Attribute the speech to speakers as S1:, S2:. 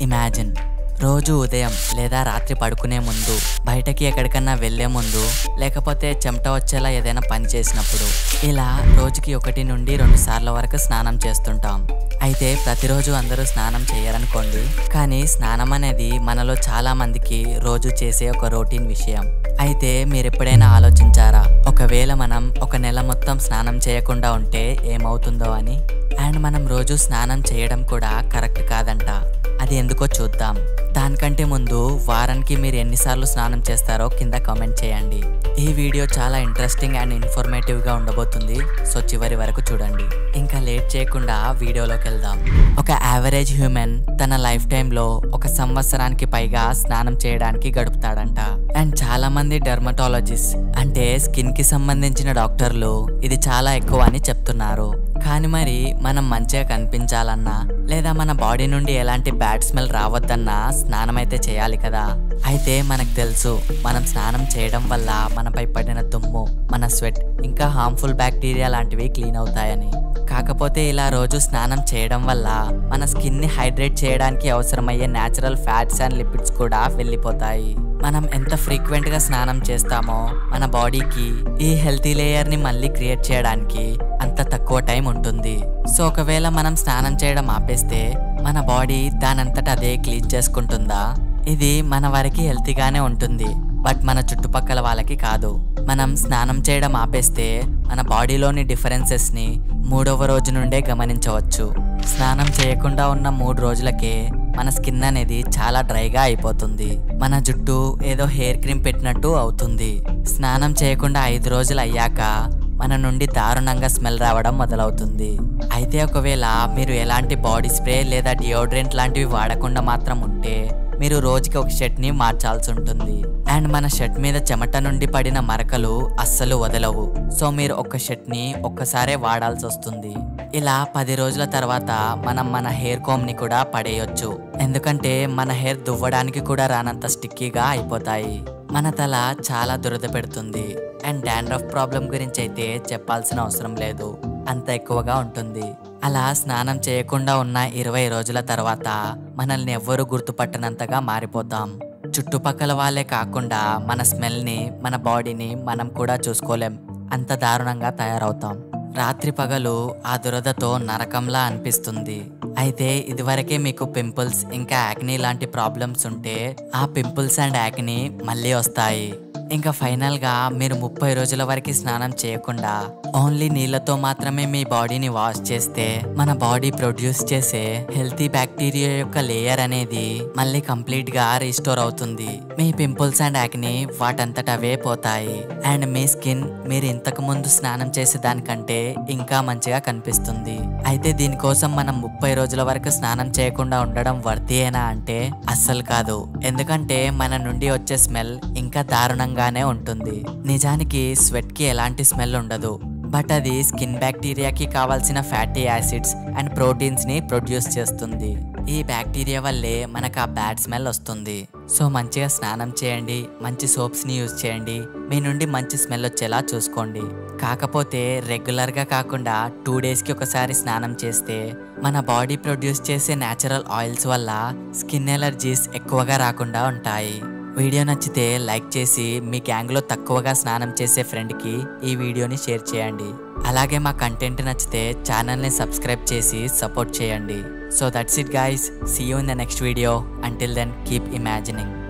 S1: imagine రోజు ఉదయం లేదా రాత్రి పడుకునే ముందు బయటకి ఎక్కడికన్నా వెళ్ళే ముందు లేకపోతే చెమట వచ్చేలా ఏదైనా పని చేసినప్పుడు ఇలా రోజుకి ఒకటి నుండి రెండు సార్ల వరకు స్నానం చేస్తుంటాం అయితే ప్రతిరోజు అందరూ స్నానం చేయరనుకోండి కానీ స్నానం అనేది మనలో చాలా మందికి రోజు చేసే ఒక రొటీన్ విషయం అయితే మీరు ఎప్పుడైనా ఆలోచించారా ఒకవేళ మనం ఒక నెల మొత్తం స్నానం చేయకుండా ఉంటే ఏమవుతుందో అని అండ్ మనం రోజు స్నానం చేయడం కూడా కరెక్ట్ కాదంట అది ఎందుకో చూద్దాం దానికంటే ముందు వారానికి మీరు ఎన్నిసార్లు స్నానం చేస్తారో కింద కామెంట్ చేయండి ఈ వీడియో చాలా ఇంట్రెస్టింగ్ అండ్ ఇన్ఫర్మేటివ్గా ఉండబోతుంది సో చివరి వరకు చూడండి ఇంకా లేట్ చేయకుండా వీడియోలోకి వెళ్దాం ఒక యావరేజ్ హ్యూమన్ తన లైఫ్ టైంలో ఒక సంవత్సరానికి పైగా స్నానం చేయడానికి గడుపుతాడంట అండ్ చాలా మంది డెర్మటాలజిస్ట్ అంటే స్కిన్ కి సంబంధించిన డాక్టర్లు ఇది చాలా ఎక్కువ అని చెప్తున్నారు కానీ మరి మనం మంచిగా కనిపించాలన్నా లేదా మన బాడీ నుండి ఎలాంటి బ్యాడ్ స్మెల్ రావద్దన్నా స్నానం అయితే చేయాలి కదా అయితే మనకు తెలుసు మనం స్నానం చేయడం వల్ల మనపై పడిన దుమ్ము మన స్వెట్ ఇంకా హార్మ్ఫుల్ బ్యాక్టీరియా లాంటివి క్లీన్ అవుతాయని కాకపోతే ఇలా రోజు స్నానం చేయడం వల్ల మన స్కిన్ ని హైడ్రేట్ చేయడానికి అవసరమయ్యే నేచురల్ ఫ్యాట్స్ అండ్ లిపిడ్స్ కూడా వెళ్ళిపోతాయి మనం ఎంత ఫ్రీక్వెంట్ గా స్నానం చేస్తామో మన బాడీకి ఈ హెల్తీ లేయర్ ని మళ్ళీ క్రియేట్ చేయడానికి అంత తక్కువ టైం ఉంటుంది సో ఒకవేళ మనం స్నానం చేయడం ఆపేస్తే మన బాడీ దానంతట అదే క్లీన్ చేసుకుంటుందా ఇది మన వరకు హెల్తీగానే ఉంటుంది బట్ మన చుట్టుపక్కల వాళ్ళకి కాదు మనం స్నానం చేయడం ఆపేస్తే మన బాడీలోని డిఫరెన్సెస్ ని మూడవ రోజు నుండే గమనించవచ్చు స్నానం చేయకుండా ఉన్న మూడు రోజులకే మన స్కిన్ అనేది చాలా డ్రైగా అయిపోతుంది మన జుట్టు ఏదో హెయిర్ క్రీమ్ పెట్టినట్టు అవుతుంది స్నానం చేయకుండా ఐదు రోజులు అయ్యాక మన నుండి దారుణంగా స్మెల్ రావడం మొదలవుతుంది అయితే ఒకవేళ మీరు ఎలాంటి బాడీ స్ప్రే లేదా డియోడ్రెంట్ లాంటివి వాడకుండా మాత్రం ఉంటే మీరు రోజుకి ఒక షర్ట్ ని మార్చాల్సి ఉంటుంది అండ్ మన షర్ట్ మీద చెమట నుండి పడిన మరకలు అస్సలు వదలవు సో మీరు ఒక షర్ట్ ని ఒక్కసారే వాడాల్సి వస్తుంది ఇలా పది రోజుల తర్వాత మనం మన హెయిర్ కోమ్ ని కూడా పడేయొచ్చు ఎందుకంటే మన హెయిర్ దువ్వడానికి కూడా రానంత స్టిక్కీగా అయిపోతాయి మన తల చాలా దురద పెడుతుంది అండ్ డాండ్రఫ్ ప్రాబ్లం గురించి అయితే చెప్పాల్సిన అవసరం లేదు అంత ఎక్కువగా ఉంటుంది అలా స్నానం చేయకుండా ఉన్న ఇరవై రోజుల తర్వాత మనల్ని ఎవ్వరూ గుర్తుపట్టనంతగా మారిపోతాం చుట్టుపక్కల వాళ్ళే కాకుండా మన స్మెల్ని మన బాడీని మనం కూడా చూసుకోలేం అంత దారుణంగా తయారవుతాం రాత్రి పగలు ఆ దురదతో నరకంలా అనిపిస్తుంది అయితే ఇదివరకే మీకు పింపుల్స్ ఇంకా యాక్నీ లాంటి ప్రాబ్లమ్స్ ఉంటే ఆ పింపుల్స్ అండ్ యాక్నీ మళ్ళీ వస్తాయి ఇంకా ఫైనల్ గా మీరు ముప్పై రోజుల వరకు స్నానం చేయకుండా ఓన్లీ నీళ్ళతో మాత్రమే మీ బాడీని వాష్ చేస్తే మన బాడీ ప్రొడ్యూస్ చేసే హెల్తీ బ్యాక్టీరియా యొక్క లేయర్ అనేది మళ్ళీ కంప్లీట్ గా రీస్టోర్ అవుతుంది మీ పింపుల్స్ అండ్ యాక్ని వాటంతట అవే పోతాయి అండ్ మీ స్కిన్ మీరు ఇంతకు ముందు స్నానం చేసే దానికంటే ఇంకా మంచిగా కనిపిస్తుంది అయితే దీనికోసం మనం ముప్పై రోజుల వరకు స్నానం చేయకుండా ఉండడం వర్తీయేనా అంటే అస్సలు కాదు ఎందుకంటే మన నుండి వచ్చే స్మెల్ ఇంకా దారుణంగానే ఉంటుంది నిజానికి స్వెట్ కి ఎలాంటి స్మెల్ ఉండదు బట్ అది స్కిన్ బ్యాక్టీరియాకి కావాల్సిన ఫ్యాటీ యాసిడ్స్ అండ్ ప్రోటీన్స్ ని ప్రొడ్యూస్ చేస్తుంది ఈ బ్యాక్టీరియా వల్లే మనకు ఆ బ్యాడ్ స్మెల్ వస్తుంది సో మంచిగా స్నానం చేయండి మంచి సోప్స్ ని యూజ్ చేయండి మీ నుండి మంచి స్మెల్ వచ్చేలా చూసుకోండి కాకపోతే రెగ్యులర్ గా కాకుండా టూ డేస్ కి ఒకసారి స్నానం చేస్తే మన బాడీ ప్రొడ్యూస్ చేసే నేచురల్ ఆయిల్స్ వల్ల స్కిన్ ఎలర్జీస్ ఎక్కువగా రాకుండా ఉంటాయి వీడియో నచ్చితే లైక్ చేసి మీ గ్యాంగ్లో తక్కువగా స్నానం చేసే ఫ్రెండ్కి ఈ వీడియోని షేర్ చేయండి అలాగే మా కంటెంట్ నచ్చితే ఛానల్ని సబ్స్క్రైబ్ చేసి సపోర్ట్ చేయండి so that's it guys see you in the next video until then keep imagining